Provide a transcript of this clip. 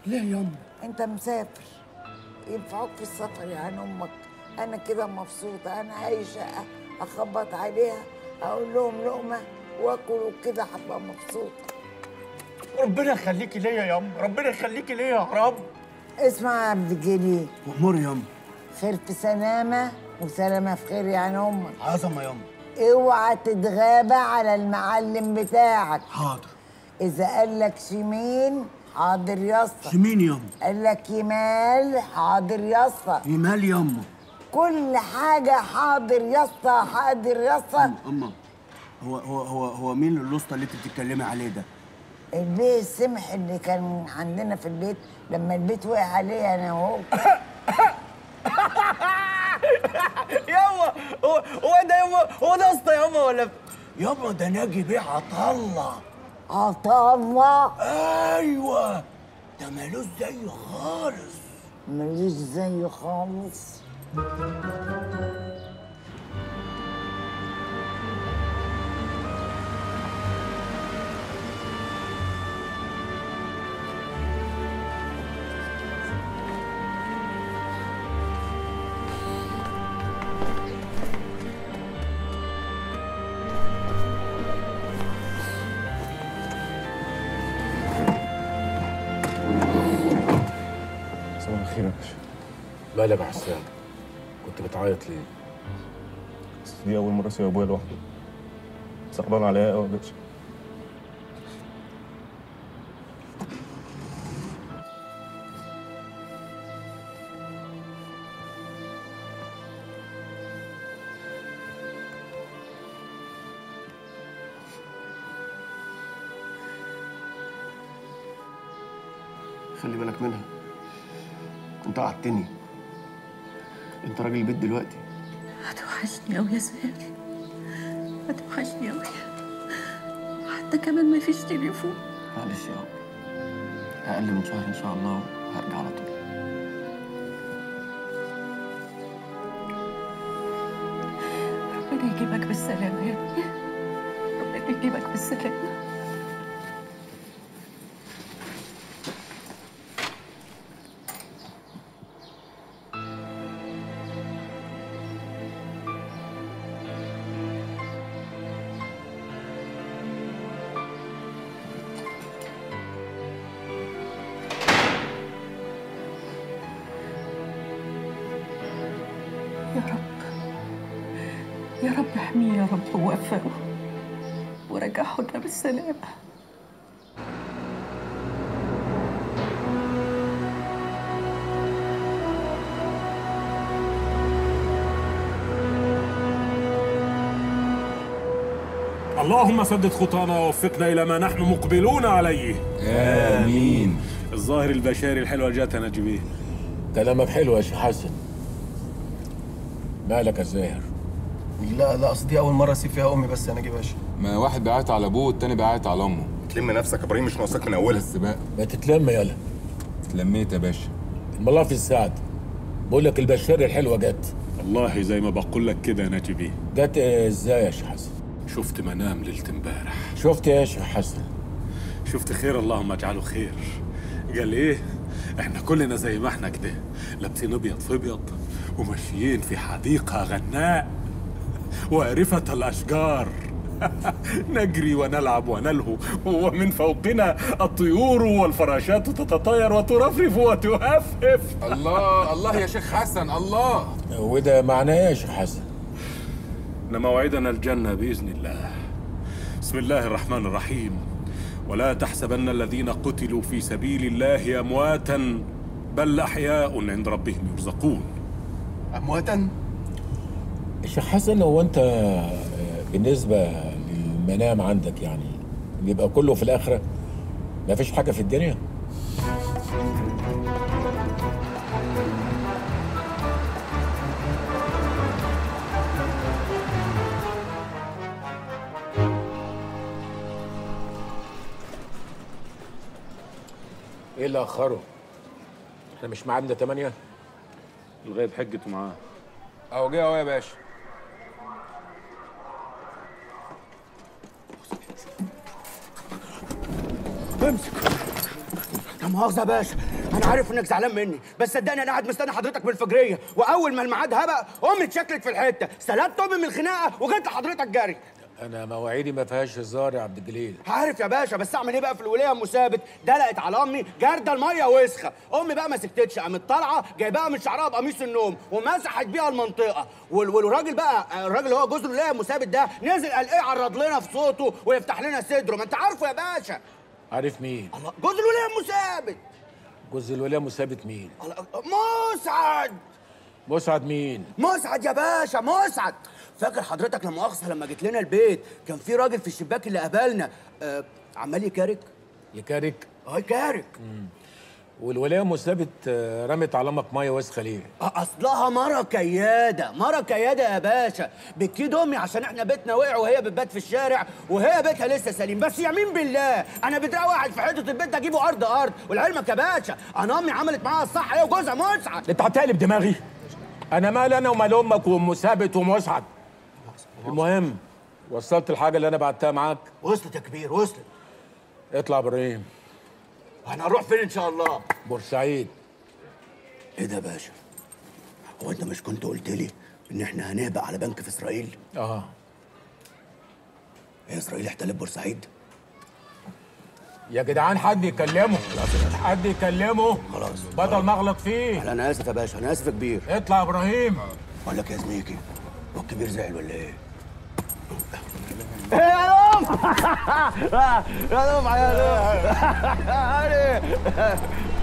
ليه يما انت مسافر ينفعوك في السفر يا عن امك انا كده مبسوطه انا اي شقه اخبط عليها اقول لهم لقمه واكل وكده هبقى مبسوطه ربنا يخليكي ليا يما ربنا يخليكي ليا يا رب اسمع يا عبد الجليل وامور يما خير في سلامه وسلامه في خير يا عن امك عظمه يما اوعى تتغابى على المعلم بتاعك حاضر اذا قال لك شمين حاضر يا اسطى مين يما قال لك يمال حاضر يا اسطى يمال يما كل حاجة حاضر يا اسطى حاضر يا اسطى اما هو هو هو هو مين الاسطى اللي انت بتتكلمي عليه ده البيه السمح اللي كان عندنا في البيت لما البيت وقع عليه انا وهو ياما هو هو ده ياما هو ده اسطى ياما ولا يابا ده ناجي بيه عطله عطا الله ايوه ده مالوش زيه خالص ماليش زيه خالص صباح الخير يا باشا مالك يا حسام كنت بتعيط ليه بس دي أول مرة أسيب أبويا لوحده صعبان عليا أوي يا باشا خلي بالك منها انت قعدتني انت راجل البيت دلوقتي هتوحشني أوي يا سهير هتوحشني أوي حتى كمان ما فيش تليفون معلش يا رب اقل من شهر ان شاء الله وهرجع على طول ربنا يجيبك بالسلامة يا ابني ربنا يجيبك بالسلامة يا رب يا رب احميه يا رب ووفقه ورجعه لنا بالسلامة اللهم سدد خطانا ووفقنا إلى ما نحن مقبلون عليه آمين الظاهر البشاري الحلوة جاتنا جبيه كلامك حلو يا شيخ حسن مالك يا زاهر لا لا اصل دي اول مره اسيب فيها امي بس يا ناجي باشا ما واحد بيعيط على ابوه والتاني بيعيط على امه تلم نفسك يا إبراهيم مش ناقصك من أولها بس بقى ما تتلم يالا اتلميت يا باشا الملاف في السعد بقول لك البشاري الحلوة جت والله زي ما بقول لك كده يا نجبي جت ازاي يا شيخ حسن شفت منام ليلة امبارح شفت يا شيخ حسن شفت خير اللهم اجعله خير قال ايه احنا كلنا زي ما احنا كده لابسين ابيض في ابيض وماشيين في حديقة غناء وارفة الاشجار نجري ونلعب ونلهو ومن فوقنا الطيور والفراشات تتطاير وترفرف وتهفهف الله الله يا شيخ حسن الله وده معناه ايه يا شيخ حسن إن موعدنا الجنة بإذن الله بسم الله الرحمن الرحيم ولا تحسبن الذين قتلوا في سبيل الله أمواتا بل أحياء عند ربهم يرزقون امواتا يا شيخ حسن هو انت آه، بالنسبة للمنام عندك يعني بيبقى كله في الآخرة ما فيش حاجة في الدنيا ايه اللي اخره؟ احنا مش معادنا تمانية؟ الغيب حجته معاه اهو جه اهو يا باشا امسك لا مؤاخذة يا باشا أنا عارف إنك زعلان مني بس صدقني أنا قاعد مستني حضرتك بالفجرية وأول ما الميعاد هبق أمي اتشكلت في الحتة سلبت أمي من الخناقة وجيت لحضرتك جري انا مواعيدي ما فيهاش هزار يا عبد الجليل عارف يا باشا بس اعمل ايه بقى في الوليه ام ثابت دلقت على امي جارده الميه وسخه امي بقى ما سكتتش قامت طالعه جايباها من شعرها بقميص النوم ومسحت بيها المنطقه وال- والراجل بقى الراجل اللي هو جوز الوليه ام ثابت ده نزل قال ايه عرض لنا في صوته ويفتح لنا صدره ما انت عارفه يا باشا عارف مين الله جوز الوليه ام ثابت جوز الولايه مثابت مين الله- مسعد مسعد مين مسعد يا باشا مسعد فاكر حضرتك لما مؤاخذه لما جيت لنا البيت كان في راجل في الشباك اللي قابلنا آه عمال يكارك يكارك اه يكارك والولايه مثابت آه، رمت على امك ميه وسخه ليه اصلها مره كياده مره كياده يا باشا بتكيد امي عشان احنا بيتنا وقع وهي بتبات في الشارع وهي بيتها لسه سليم بس يمين بالله انا بدري واحد في حته البيت ده اجيبه ارض ارض ولعلمك يا باشا انا امي عملت معاها الصح هي وجوزها مسعد انت هتقلب دماغي انا مال انا ومال امك وام ثابت ومسعد المهم وصلت الحاجه اللي انا بعتها معاك وصلت يا كبير وصلت اطلع يا ابراهيم واحنا هنروح فين ان شاء الله بورسعيد ايه ده يا باشا هو انت مش كنت قلت لي ان احنا هنهبق على بنك في اسرائيل اه هي اسرائيل احتلت بورسعيد يا جدعان حد يكلمه حد يكلمه خلاص بدل ما اغلط فيه انا اسف يا باشا انا اسف يا كبير اطلع يا ابراهيم اقول لك يا زميكي هو الكبير زعل ولا ايه؟ يا دوم يا دوم يا دوم